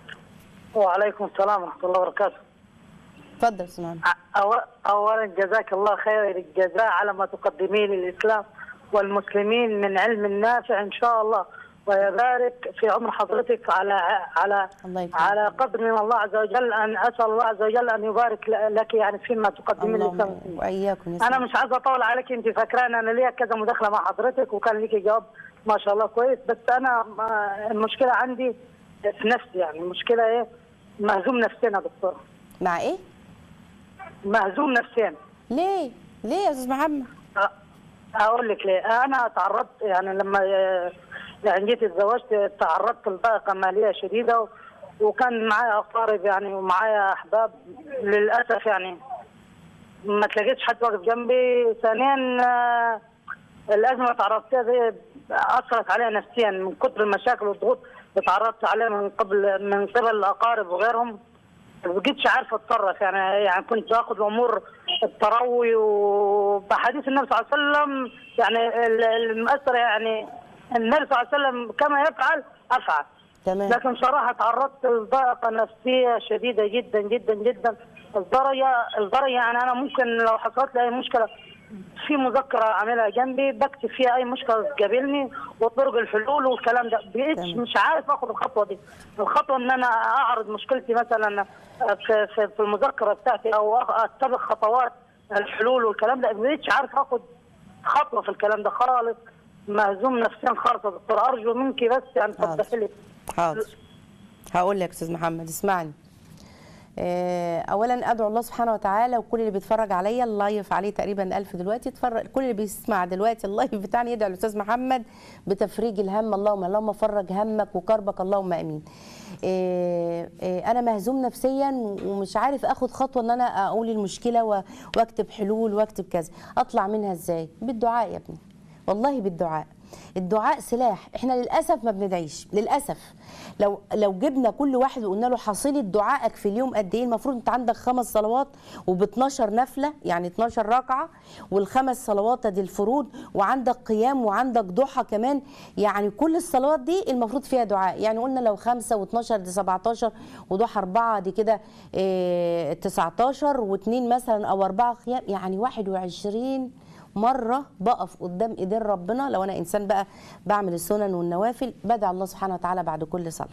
وعليكم السلام ورحمة الله وبركاته اتفضل استاذ محمد أو- أولا جزاك الله خير الجزاء على ما تقدمين للإسلام والمسلمين من علم نافع إن شاء الله ويبارك في عمر حضرتك على على الله يكرمك. على قدر من الله عز وجل أن أسأل الله عز وجل أن يبارك ل- لك يعني فيما تقدمين للإسلام اللهم والمسلمين. واياكم يا انا سيدي. مش عايزه اطول عليك انت فاكران انا ليا كذا مداخله مع حضرتك وكان ليكي جواب ما شاء الله كويس بس انا ما- المشكله عندي في نفسي يعني المشكله ايه مهزوم نفسيا يا دكتور مع ايه مهزوم نفسيا ليه ليه يا استاذ محمد أ- اقول لك ليه انا تعرضت يعني لما آه، يعني جيت اتزوجت تعرضت لضائقه ماليه شديده و- وكان معايا اقارب يعني ومعايا احباب للاسف يعني ما تلاقيتش حد واقف جنبي ثانيا آه، الازمه اللي تعرضت لها دي اثرت عليها نفسيا من كثر المشاكل والضغوط اللي تعرضت عليها من قبل من قبل الاقارب وغيرهم ما بقيتش عارفه اتصرف يعني يعني كنت باخذ الامور التروي وبحديث النبي صلى الله عليه وسلم يعني ال- المأثر يعني النبي صلى الله عليه وسلم كما يفعل افعل تمام لكن صراحه تعرضت لضائقه نفسيه شديده جدا جدا جدا الدرجه الدرجه يعني انا ممكن لو حصلت لي اي مشكله في مذكره اعملها جنبي بكتب فيها اي مشكله تقابلني وطرق الحلول والكلام ده بقيتش تمام. مش عارف اخد الخطوه دي الخطوه ان انا اعرض مشكلتي مثلا في في, في المذكره بتاعتي او أخ- اتبع خطوات الحلول والكلام ده بقيتش عارف اخد خطوه في الكلام ده خالص مهزوم نفسيا خالص يا دكتور ارجو منك بس يعني حاضر. توضحي لي حاضر هقول لك استاذ محمد اسمعني آه، اولا ادعو الله سبحانه وتعالى وكل اللي بيتفرج عليا اللايف عليه تقريبا ألف دلوقتي يتفرج كل اللي بيسمع دلوقتي اللايف بتاعنا يدعي الاستاذ محمد بتفريج الهم اللهم اللهم فرج همك وكربك اللهم امين آه، آه، انا مهزوم نفسيا ومش عارف اخد خطوه ان انا اقول المشكله و- واكتب حلول واكتب كذا اطلع منها ازاي بالدعاء يا ابني والله بالدعاء الدعاء سلاح احنا للاسف ما بندعيش للاسف لو لو جبنا كل واحد وقلنا له حصيله دعائك في اليوم قد ايه المفروض انت عندك خمس صلوات وب 12 نفله يعني 12 ركعه والخمس صلوات دي الفروض وعندك قيام وعندك ضحى كمان يعني كل الصلوات دي المفروض فيها دعاء يعني قلنا لو خمسه و12 دي 17 وضحى اربعه دي كده إيه 19 واثنين مثلا او اربعه قيام يعني 21 مره بقف قدام ايدين ربنا لو انا انسان بقى بعمل السنن والنوافل بدعي الله سبحانه وتعالى بعد كل صلاه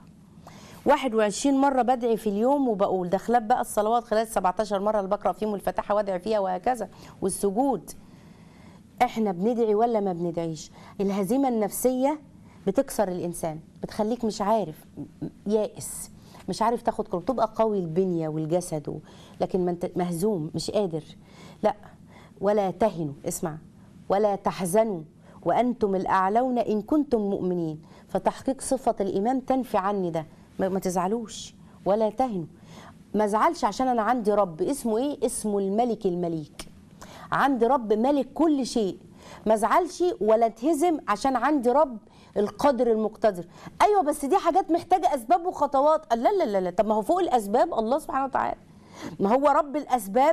21 مرة بدعي في اليوم وبقول دخلت بقى الصلوات خلال 17 مرة اللي بقرأ فيهم الفاتحة وادعي فيها وهكذا والسجود احنا بندعي ولا ما بندعيش الهزيمة النفسية بتكسر الإنسان بتخليك مش عارف يائس مش عارف تاخد قرار تبقى قوي البنية والجسد و... لكن ما انت مهزوم مش قادر لا ولا تهنوا اسمع ولا تحزنوا وأنتم الأعلون إن كنتم مؤمنين فتحقيق صفة الإيمان تنفي عني ده ما ما تزعلوش ولا تهنوا ما ازعلش عشان أنا عندي رب اسمه إيه اسمه الملك المليك عندي رب ملك كل شيء ما ازعلش ولا اتهزم عشان عندي رب القادر المقتدر ايوه بس دي حاجات محتاجه اسباب وخطوات لا لا لا لا طب ما هو فوق الاسباب الله سبحانه وتعالى ما هو رب الاسباب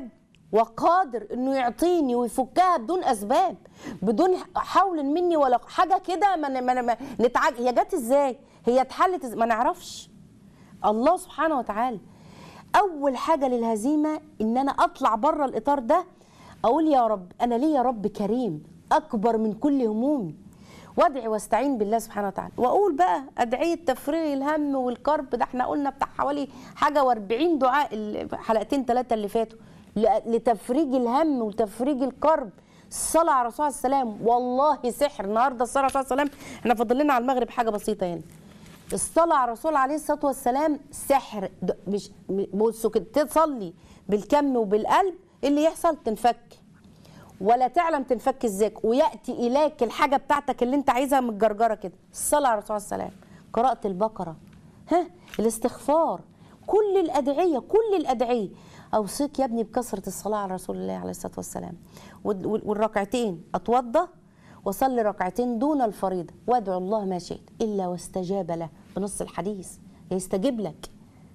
وقادر انه يعطيني ويفكها بدون اسباب بدون حول مني ولا حاجه كده ما ما ما نتعج... هي جت ازاي هي اتحلت إز... ما نعرفش الله سبحانه وتعالى اول حاجه للهزيمه ان انا اطلع بره الاطار ده اقول يا رب انا ليه يا رب كريم اكبر من كل همومي وادعي واستعين بالله سبحانه وتعالى واقول بقى ادعيه تفريغ الهم والكرب ده احنا قلنا بتاع حوالي حاجه و40 دعاء الحلقتين ثلاثه اللي فاتوا ل- لتفريج الهم وتفريج الكرب الصلاه على الرسول عليه السلام والله سحر النهارده الصلاه على الرسول عليه السلام احنا فاضل لنا على المغرب حاجه بسيطه يعني الصلاة على الرسول عليه الصلاة والسلام سحر د- مش م- بصوا كده تصلي بالكم وبالقلب إيه اللي يحصل تنفك ولا تعلم تنفك ازاي وياتي اليك الحاجه بتاعتك اللي انت عايزها متجرجره كده الصلاه على الرسول عليه السلام قراءه البقره ها الاستغفار كل الادعيه كل الادعيه اوصيك يا ابني بكثره الصلاه على رسول الله عليه الصلاه والسلام وال- وال- والركعتين اتوضى وصلي ركعتين دون الفريضه وادعو الله ما شئت الا واستجاب له بنص الحديث يستجيب لك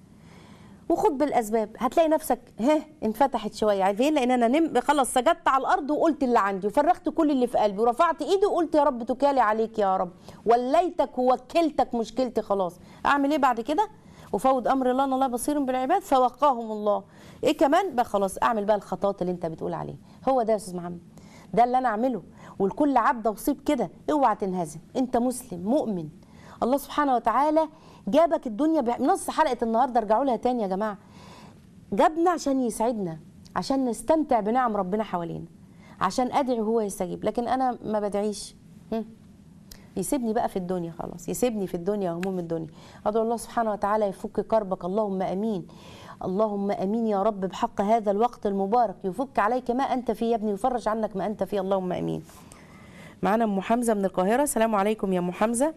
وخد بالاسباب هتلاقي نفسك ها انفتحت شويه عارفين لان انا نم خلاص سجدت على الارض وقلت اللي عندي وفرغت كل اللي في قلبي ورفعت ايدي وقلت يا رب تكالي عليك يا رب وليتك ووكلتك مشكلتي خلاص اعمل ايه بعد كده وفوض امر الله ان الله بصير بالعباد فوقاهم الله ايه كمان بقى خلاص اعمل بقى الخطوات اللي انت بتقول عليه هو ده يا استاذ محمد ده اللي انا اعمله والكل عبده وصيب كده اوعى تنهزم انت مسلم مؤمن الله سبحانه وتعالى جابك الدنيا بح- نص حلقه النهارده ارجعوا لها تاني يا جماعه جابنا عشان يسعدنا عشان نستمتع بنعم ربنا حوالينا عشان ادعي وهو يستجيب لكن انا ما بدعيش هم. يسيبني بقى في الدنيا خلاص يسيبني في الدنيا وهموم الدنيا ادعو الله سبحانه وتعالى يفك كربك اللهم امين اللهم امين يا رب بحق هذا الوقت المبارك يفك عليك ما انت فيه يا ابني ويفرج عنك ما انت فيه اللهم امين معانا ام حمزه من القاهره السلام عليكم يا ام حمزه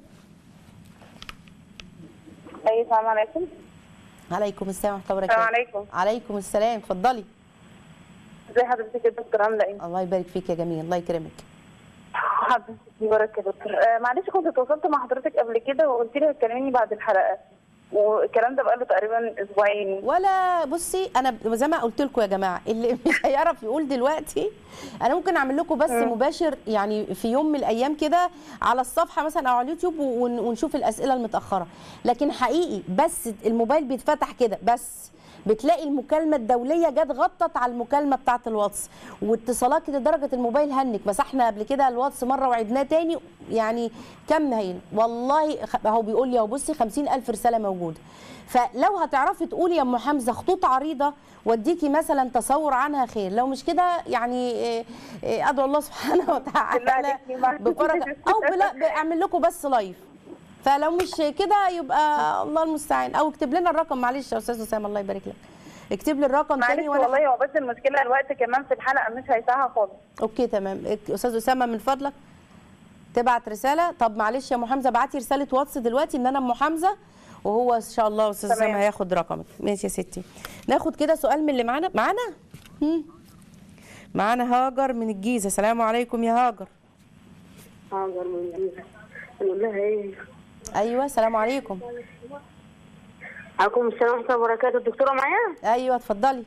اي السلام عليكم عليكم السلام ورحمه الله السلام وبركاته عليكم عليكم السلام اتفضلي ازي حضرتك يا دكتور عامله ايه؟ الله يبارك فيك يا جميل الله يكرمك حضرتك يبارك يا دكتور آه معلش كنت اتواصلت مع حضرتك قبل كده وقلت لي هتكلميني بعد الحلقه والكلام ده بقاله تقريبا اسبوعين ولا بصي انا زي ما قلت لكم يا جماعه اللي مش هيعرف يقول دلوقتي انا ممكن اعمل لكم بس مباشر يعني في يوم من الايام كده على الصفحه مثلا او على اليوتيوب ون- ونشوف الاسئله المتاخره لكن حقيقي بس الموبايل بيتفتح كده بس بتلاقي المكالمه الدوليه جت غطت على المكالمه بتاعه الواتس واتصالات لدرجه الموبايل هنك مسحنا قبل كده الواتس مره وعدناه تاني يعني كم هين والله خ- اهو بيقول لي اهو بصي 50000 رساله موجوده فلو هتعرفي تقولي يا ام حمزه خطوط عريضه واديكي مثلا تصور عنها خير لو مش كده يعني إيه، إيه، ادعو الله سبحانه بالله وتعالى عليكي ما- بفرج او لا بعمل لكم بس لايف فلو مش كده يبقى الله المستعان او اكتب لنا الرقم معلش يا استاذ اسامه الله يبارك لك اكتب لي الرقم معلش تاني وانا والله هو بس المشكله الوقت كمان في الحلقه مش هيسعها خالص اوكي تمام اك- استاذ اسامه من فضلك تبعت رساله طب معلش يا ام حمزه ابعتي رساله واتس دلوقتي ان انا ام حمزه وهو ان شاء الله استاذ تمام. اسامه هياخد رقمك ماشي يا ستي ناخد كده سؤال من اللي معانا معانا هم. معانا هاجر من الجيزه السلام عليكم يا هاجر حاضر من جيزة نقول لها ايه ايوه السلام عليكم عليكم السلام ورحمة الله وبركاته الدكتورة معايا ايوه اتفضلي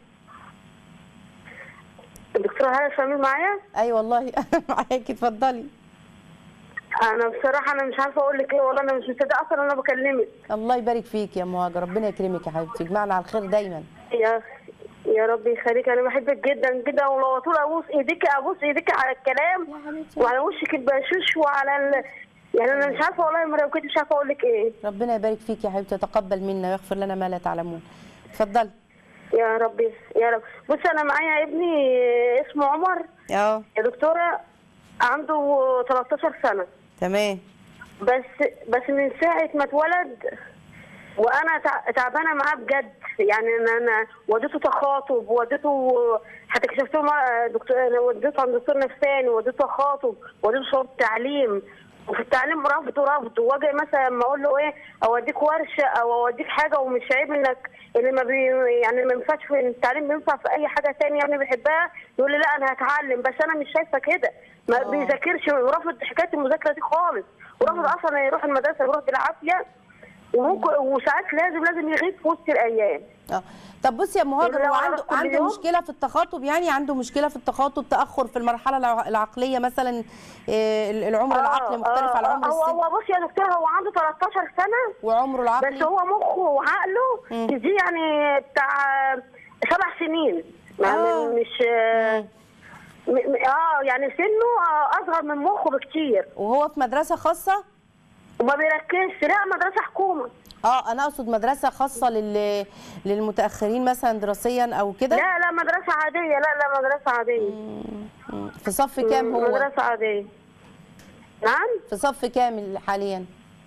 الدكتورة هلا شامل معايا ايوه والله معاكي اتفضلي انا بصراحة انا مش عارفة اقول لك ايه والله انا مش مصدقة اصلا انا بكلمك الله يبارك فيك يا ام هاجر ربنا يكرمك يا حبيبتي يجمعنا على الخير دايما يا يا رب يخليك انا بحبك جدا جدا ولو طول ابوس ايديك ابوس ايديك على الكلام يا حبيبتي وعلى وشك البشوش وعلى ال... يعني انا مش عارفة والله ما لو كنت مش عارفة اقول لك ايه ربنا يبارك فيك يا حبيبتي وتقبل منا ويغفر لنا ما لا تعلمون اتفضلي يا رب يا رب بص انا معايا ابني اسمه عمر اه يا دكتورة عنده 13 سنة تمام بس بس من ساعة ما اتولد وانا تع- تعبانه معاه بجد يعني انا انا وديته تخاطب وديته حتى كشفت له مع- دكتور أنا وديته عند دكتور نفساني وديته تخاطب وديته شرط تعليم وفي التعليم رفض رفض واجي مثلا ما اقول له ايه اوديك ورشه او اوديك حاجه ومش عيب انك اللي ما بي يعني ما ينفعش في التعليم بينفع في اي حاجه ثانيه يعني بيحبها يقول لي لا انا هتعلم بس انا مش شايفه كده ما آه. بيذاكرش ورافض حكايه المذاكره دي خالص ورافض اصلا يروح المدرسه يروح بالعافيه وممكن وساعات لازم لازم يغيب في وسط الايام اه طب بصي يا مهاجر اللي هو هو عنده كل عنده يوم؟ مشكله في التخاطب يعني عنده مشكله في التخاطب تاخر في المرحله الع- العقليه مثلا آه، العمر العقلي مختلف آه، على آه، عمر هو السن هو بص يا دكتور هو عنده 13 سنه وعمره العقلي بس هو مخه وعقله مم. دي يعني بتاع سبع سنين آه. يعني مش م- م- اه يعني سنه آه، اصغر من مخه بكتير وهو في مدرسه خاصه وما بيركزش لا مدرسه حكومه اه انا اقصد مدرسه خاصه لل... للمتاخرين مثلا دراسيا او كده لا لا مدرسه عاديه لا لا مدرسه عاديه مم. في صف كام هو مدرسه عاديه نعم في صف كام حاليا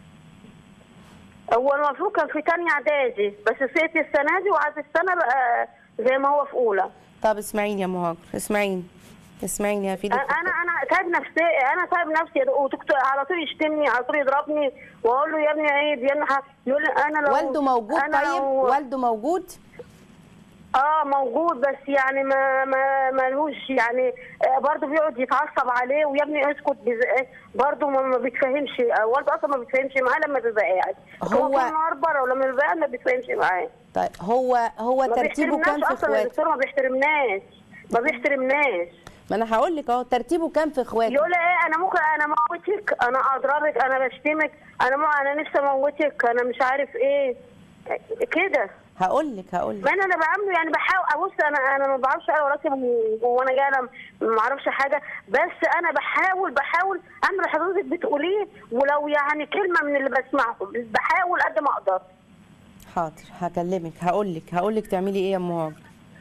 هو المفروض كان في تانية اعدادي بس سقط السنه دي وعاد السنه بقى زي ما هو في اولى طب اسمعيني يا مهاجر اسمعيني اسمعيني هفيدك انا انا تعب نفسي انا تعب نفسي ودكتور على طول يشتمني على طول يضربني واقول له يا ابني عيب يا ابني ح- يقول لي انا لو والده موجود أنا طيب لو- والده موجود اه موجود بس يعني ما ما مالهوش يعني آه، برضه بيقعد يتعصب عليه ويا ابني اسكت بز- برضه ما ما بيتفهمش آه، والده اصلا ما بيتفهمش معاه لما بيبقى قاعد هو- طول النهار بره ولما بيبقى قاعد ما بيتفهمش معاه طيب هو هو ما ترتيبه كام بيحترمناش في اصلا اخواته الدكتور ما بيحترمناش ما بيحترمناش ما انا هقول لك اهو ترتيبه كام في اخواته يقول لي ايه انا ممكن انا اموتك انا اضربك انا بشتمك انا مو انا نفسي اموتك انا مش عارف ايه كده هقول لك هقول لك ما انا انا بعمله يعني بحاول ابص انا انا ما بعرفش اقرا راسي وانا جايه انا ما اعرفش حاجه بس انا بحاول بحاول اعمل اللي حضرتك بتقوليه ولو يعني كلمه من اللي بسمعهم بحاول قد ما اقدر حاضر هكلمك هقول لك هقول لك تعملي ايه يا ام هاجر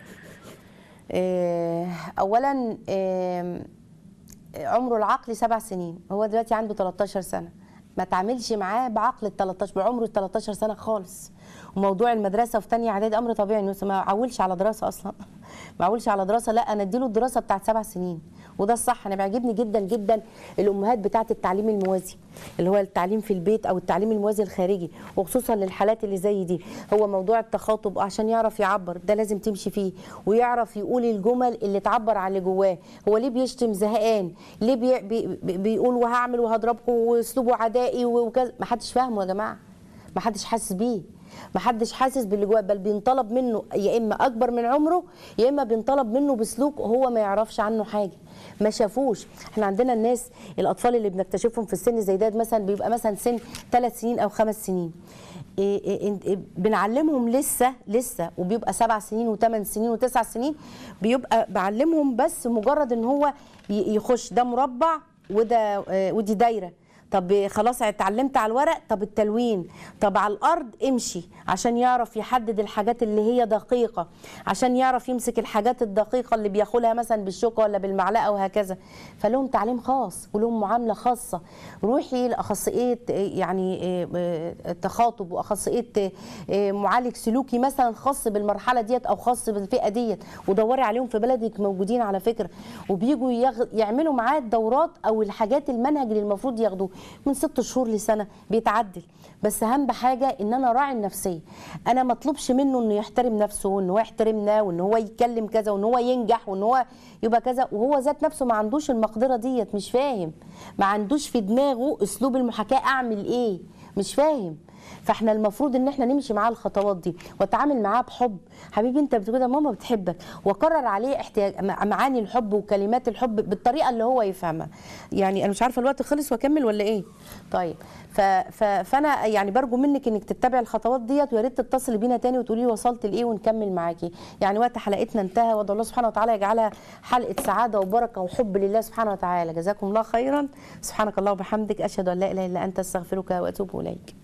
آه، اولا آم، عمره العقلي سبع سنين هو دلوقتي عنده 13 سنه ما تعاملش معاه بعقل ال 13 بعمره ال 13 سنه خالص وموضوع المدرسه في ثانيه اعدادي امر طبيعي انه ما عولش على دراسه اصلا ما عولش على دراسه لا انا اديله الدراسه بتاعت سبع سنين وده الصح انا بيعجبني جدا جدا الامهات بتاعت التعليم الموازي اللي هو التعليم في البيت او التعليم الموازي الخارجي وخصوصا للحالات اللي زي دي هو موضوع التخاطب عشان يعرف يعبر ده لازم تمشي فيه ويعرف يقول الجمل اللي تعبر عن اللي جواه هو ليه بيشتم زهقان ليه بي بي بي- بيقول وهعمل وهضربكم واسلوبه عدائي وكذا ما حدش فاهمه يا جماعه ما حدش حاسس بيه ما حدش حاسس باللي جواه بل بينطلب منه يا اما اكبر من عمره يا اما بينطلب منه بسلوك هو ما يعرفش عنه حاجه ما شافوش احنا عندنا الناس الاطفال اللي بنكتشفهم في السن زي ده مثلا بيبقى مثلا سن ثلاث سنين او خمس سنين إيه إيه إيه بنعلمهم لسه لسه وبيبقى سبع سنين وثمان سنين وتسع سنين بيبقى بعلمهم بس مجرد ان هو ي- يخش ده مربع وده آه، ودي دايره طب خلاص اتعلمت على الورق طب التلوين طب على الارض امشي عشان يعرف يحدد الحاجات اللي هي دقيقه عشان يعرف يمسك الحاجات الدقيقه اللي بياكلها مثلا بالشوكه ولا بالمعلقه وهكذا فلهم تعليم خاص ولهم معامله خاصه روحي لاخصائيه يعني التخاطب واخصائيه معالج سلوكي مثلا خاص بالمرحله ديت او خاص بالفئه ديت ودوري عليهم في بلدك موجودين على فكره وبيجوا يغ... يعملوا معاه الدورات او الحاجات المنهج اللي المفروض ياخدوه من ست شهور لسنه بيتعدل بس اهم حاجه ان انا راعي النفسيه انا ما اطلبش منه انه يحترم نفسه وان هو يحترمنا وان هو يتكلم كذا وان هو ينجح وان هو يبقى كذا وهو ذات نفسه ما عندوش المقدره ديت مش فاهم ما عندوش في دماغه اسلوب المحاكاه اعمل ايه مش فاهم فاحنا المفروض ان احنا نمشي معاه الخطوات دي واتعامل معاه بحب حبيبي انت بتقول ده ماما بتحبك واكرر عليه احتياج معاني الحب وكلمات الحب بالطريقه اللي هو يفهمها يعني انا مش عارفه الوقت خلص واكمل ولا ايه طيب ف... ف... فانا يعني برجو منك انك تتبعي الخطوات ديت ويا ريت تتصلي بينا تاني وتقولي لي وصلت لايه ونكمل معاكي يعني وقت حلقتنا انتهى وادعو الله سبحانه وتعالى يجعلها حلقه سعاده وبركه وحب لله سبحانه وتعالى جزاكم الله خيرا سبحانك الله وبحمدك اشهد ان لا اله الا انت استغفرك واتوب اليك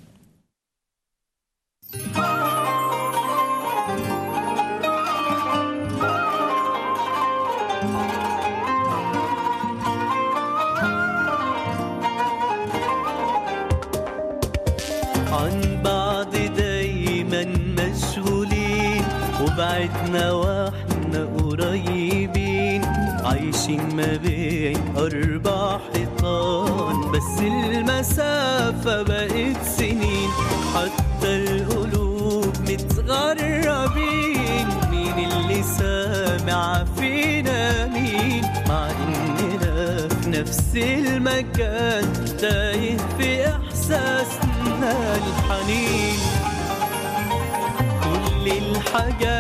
عن بعض دايما مشغولين وبعدنا واحنا قريبين عايشين ما بين أربع حيطان بس المسافة بقت سنين حتى القلوب متغربين مين اللي سامع فينا مين مع إننا في نفس المكان تايه في إحساسنا الحنين سنين كل الحاجات